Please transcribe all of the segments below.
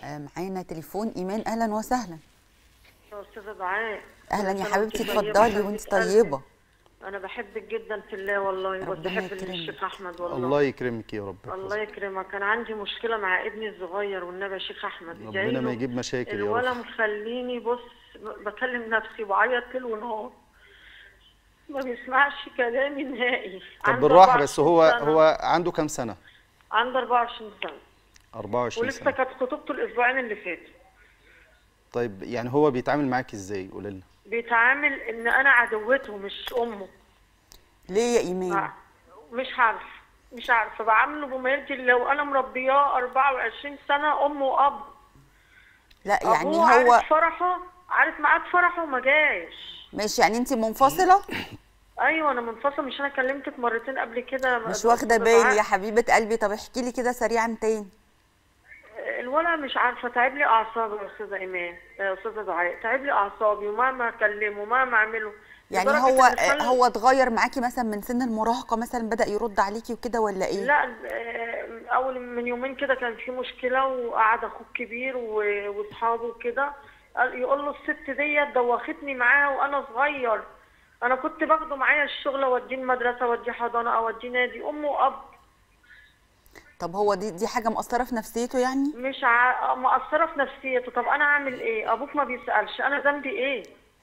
آه، معانا تليفون ايمان اهلا وسهلا يا استاذه دعاء اهلا يا أنا حبيبتي طيبة اتفضلي حبيبة وانت قلبي. طيبه انا بحبك جدا في الله والله بس ربنا بحب يكرمك. الشيخ احمد والله الله يكرمك يا رب الله يكرمك كان عندي مشكله مع ابني الصغير والنبي يا شيخ احمد ربنا ادعي له. ما يجيب مشاكل يا الولا رب مخليني بص بكلم نفسي وعيط ليل ونهار ما بيسمعش كلامي نهائي طب عنده بالراحه بس 24 هو سنة. هو عنده كام سنه عنده 24 سنه 24 ولسه سنه كانت خطوبته الاسبوعين اللي فاتوا طيب يعني هو بيتعامل معاك ازاي قول لنا بيتعامل ان انا عدوته مش امه ليه يا ايمان مش عارفه مش عارفه بعامله بما يرضي الله وانا مربياه 24 سنه ام واب لا يعني أبوه هو عارف فرحه عارف ميعاد فرحه وما جاش ماشي يعني انت منفصله ايوه انا منفصله مش انا كلمتك مرتين قبل كده مش واخده بالي يا حبيبه قلبي طب احكي لي كده سريعا تاني الولد مش عارفه تعب لي اعصابي يا استاذه ايمان يا استاذه دعاء تعب لي اعصابي ومهما اكلمه ومهما اعمله يعني لدرجة هو إن خلى- هو اتغير معاكي مثلا من سن المراهقه مثلا بدا يرد عليكي وكده ولا ايه لا آه، اول من يومين كده كان في مشكله وقعد اخوه الكبير و- واصحابه وكده قال- يقول له الست ديت دوختني معاها وانا صغير انا كنت باخده معايا الشغل اوديه المدرسه اوديه حضانه اوديه نادي ام واب طب هو دي دي حاجه مأثره في نفسيته يعني مش ع... مأثره في نفسيته طب انا اعمل ايه ابوك ما بيسالش انا ذنبي ايه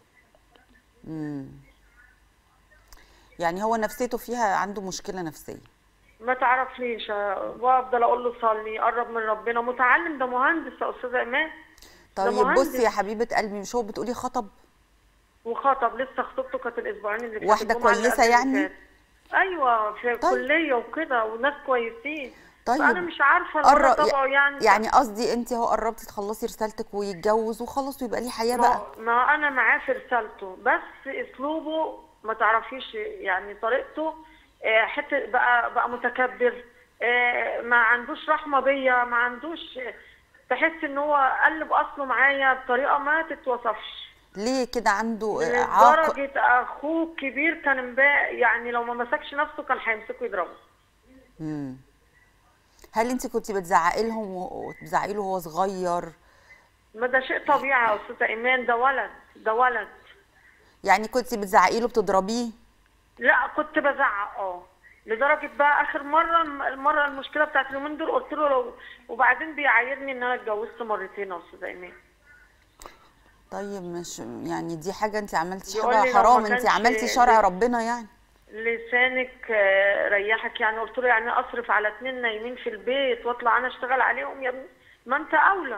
يعني هو نفسيته فيها عنده مشكله نفسيه ما تعرفليش وافضل اقول له صلي قرب من ربنا متعلم ده مهندس يا استاذه ايمان ده طيب مهندس. بصي يا حبيبه قلبي مش هو بتقولي خطب وخطب لسه خطوبته كانت الاسبوعين اللي فاتوا واحدة الجمعة اللي كويسة قبل اللي يعني؟ فاتت. ايوه في طيب. كليه وكده وناس كويسين طيب فانا مش عارفه قر- الولد طبعه يعني يعني قصدي انت اهو قربتي تخلصي رسالتك ويتجوز وخلاص ويبقى ليه حياه ما, بقى ما انا معاه في رسالته بس اسلوبه ما تعرفيش يعني طريقته آه، حته بقى بقى متكبر آه، ما عندوش رحمه بيا ما عندوش تحس ان هو قلب اصله معايا بطريقه ما تتوصفش ليه كده عنده عاق لدرجه اخوه الكبير كان امبارح يعني لو ما مسكش نفسه كان هيمسكه يضربه مم. هل انت كنت بتزعقي لهم وبتزعقي له وهو صغير ما ده شيء طبيعي يا استاذه ايمان ده ولد ده ولد يعني كنت بتزعقي له بتضربيه لا كنت بزعق اه لدرجه بقى اخر مره المره المشكله بتاعت اليومين دول قلت له لو وبعدين بيعايرني ان انا اتجوزت مرتين يا استاذه ايمان طيب مش يعني دي حاجه انت عملتي يقول لي حاجه لو حرام ما انت كانش عملتي شرع ليه- ربنا يعني لسانك آه، ريحك يعني قلت له يعني اصرف على اتنين نايمين في البيت واطلع انا اشتغل عليهم يا ابني ما انت اولى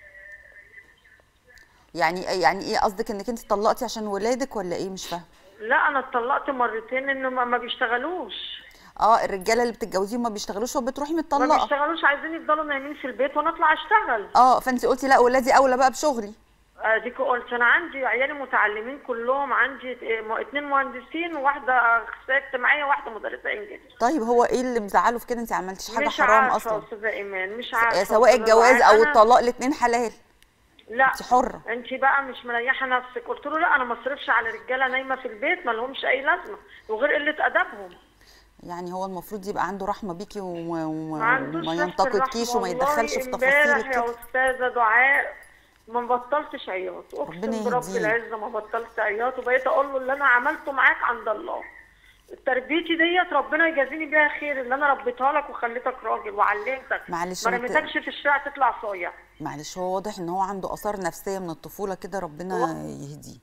يعني يعني ايه قصدك انك انت طلقتي عشان ولادك ولا ايه مش فاهمه لا انا اتطلقت مرتين انه ما ما بيشتغلوش اه الرجاله اللي بتتجوزيهم ما بيشتغلوش وبتروحي ما متطلقه بيشتغلوش عايزين يفضلوا نايمين في البيت وانا اطلع اشتغل اه فانت قلتي لا ولادي اولى بقى بشغلي اديك قلت انا عندي عيالي متعلمين كلهم عندي اه، اتنين مهندسين وواحده اخصائيه اجتماعيه وواحده مدرسه انجليزي طيب هو ايه اللي مزعله في كده انت عملتيش حاجه مش حرام عارفه اصلا يا استاذه ايمان مش عارفه سواء أستاذة الجواز دعاء. او أنا- الطلاق الاثنين حلال لا انت حرة. انت بقى مش مريحه نفسك قلت له لا انا ما اصرفش على رجاله نايمه في البيت ما لهمش اي لازمه وغير قله ادبهم يعني هو المفروض يبقى عنده رحمه بيكي وما, وما, ما عندوش وما نفس ينتقدكيش الرحمة. وما يتدخلش في والله تفاصيلك امبارح يا كده استاذه دعاء ما بطلتش عياط ربنا اقسم برب يهديه. العزه ما بطلت عياط وبقيت اقول له اللي انا عملته معاك عند الله تربيتي ديت ربنا يجازيني بيها خير اللي انا ربيتها لك وخليتك راجل وعلمتك معلش ما ما ت- رميتكش في الشارع تطلع صايع معلش هو واضح ان هو عنده اثار نفسيه من الطفوله كده ربنا يهديه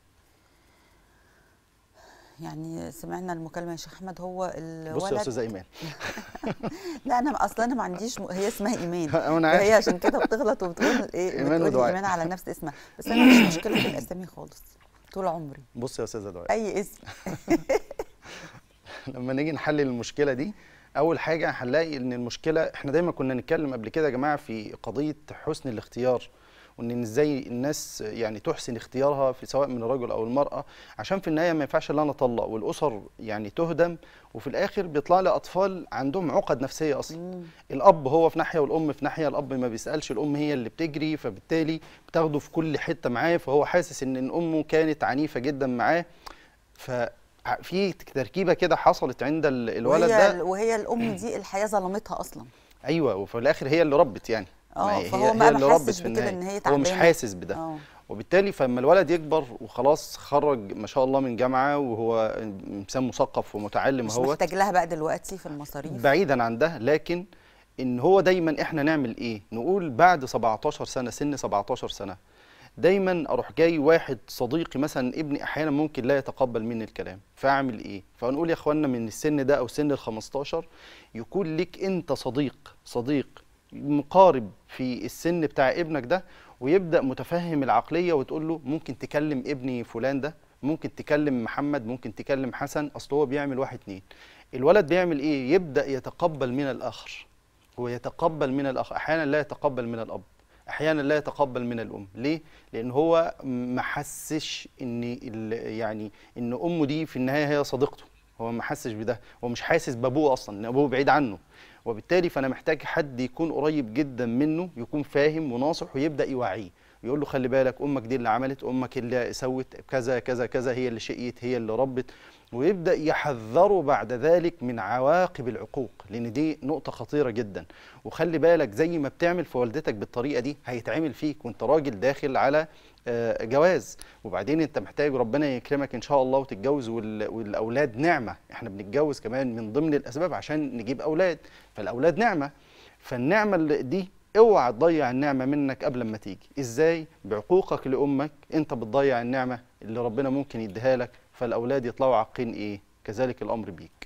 يعني سمعنا المكالمه يا شيخ احمد هو الولد بصي يا استاذه ايمان لا انا اصلا انا ما عنديش م... هي اسمها ايمان أنا عارف. وهي عشان كده بتغلط وبتقول ايه إيمان بتقول ودعاء. ايمان على نفس اسمها بس انا مش مشكله في الاسامي خالص طول عمري بصي يا استاذه دعاء اي اسم لما نيجي نحلل المشكله دي اول حاجه هنلاقي ان المشكله احنا دايما كنا نتكلم قبل كده يا جماعه في قضيه حسن الاختيار وان ازاي الناس يعني تحسن اختيارها في سواء من الرجل او المراه عشان في النهايه ما ينفعش ان انا اطلق والاسر يعني تهدم وفي الاخر بيطلع لي اطفال عندهم عقد نفسيه اصلا الاب هو في ناحيه والام في ناحيه الاب ما بيسالش الام هي اللي بتجري فبالتالي بتاخده في كل حته معاه فهو حاسس ان امه كانت عنيفه جدا معاه ففي تركيبه كده حصلت عند ال- الولد وهي ده وهي الام دي الحياه ظلمتها اصلا ايوه وفي الاخر هي اللي ربت يعني آه، ما هي فهو هي, بقى هي اللي ما ربت حسش في بكده النهايه إن هي هو مش تعبانة. حاسس بده اه وبالتالي فلما الولد يكبر وخلاص خرج ما شاء الله من جامعه وهو انسان مثقف ومتعلم مش اهوت محتاج لها بقى دلوقتي في المصاريف بعيدا عن ده لكن ان هو دايما احنا نعمل ايه نقول بعد 17 سنه سن 17 سنه دايما اروح جاي واحد صديقي مثلا ابني احيانا ممكن لا يتقبل مني الكلام فاعمل ايه فنقول يا اخوانا من السن ده او سن ال 15 يكون لك انت صديق صديق مقارب في السن بتاع ابنك ده ويبدا متفهم العقليه وتقول له ممكن تكلم ابني فلان ده ممكن تكلم محمد ممكن تكلم حسن اصل هو بيعمل واحد اتنين الولد بيعمل ايه يبدا يتقبل من الاخر هو يتقبل من الاخ احيانا لا يتقبل من الاب احيانا لا يتقبل من الام ليه لان هو ما حسش ان ال- يعني ان امه دي في النهايه هي صديقته هو ما حسش بده هو مش حاسس بابوه اصلا لان ابوه بعيد عنه وبالتالي فانا محتاج حد يكون قريب جدا منه يكون فاهم وناصح ويبدا يوعيه يقول له خلي بالك امك دي اللي عملت امك اللي سوت كذا كذا كذا هي اللي شقيت هي اللي ربت ويبدا يحذره بعد ذلك من عواقب العقوق لان دي نقطه خطيره جدا وخلي بالك زي ما بتعمل في والدتك بالطريقه دي هيتعمل فيك وانت راجل داخل على آه، جواز وبعدين انت محتاج ربنا يكرمك ان شاء الله وتتجوز وال- والاولاد نعمه احنا بنتجوز كمان من ضمن الاسباب عشان نجيب اولاد فالاولاد نعمه فالنعمه اللي دي اوعى تضيع النعمه منك قبل ما تيجي ازاي بعقوقك لامك انت بتضيع النعمه اللي ربنا ممكن يديها لك فالاولاد يطلعوا عاقين ايه كذلك الامر بيك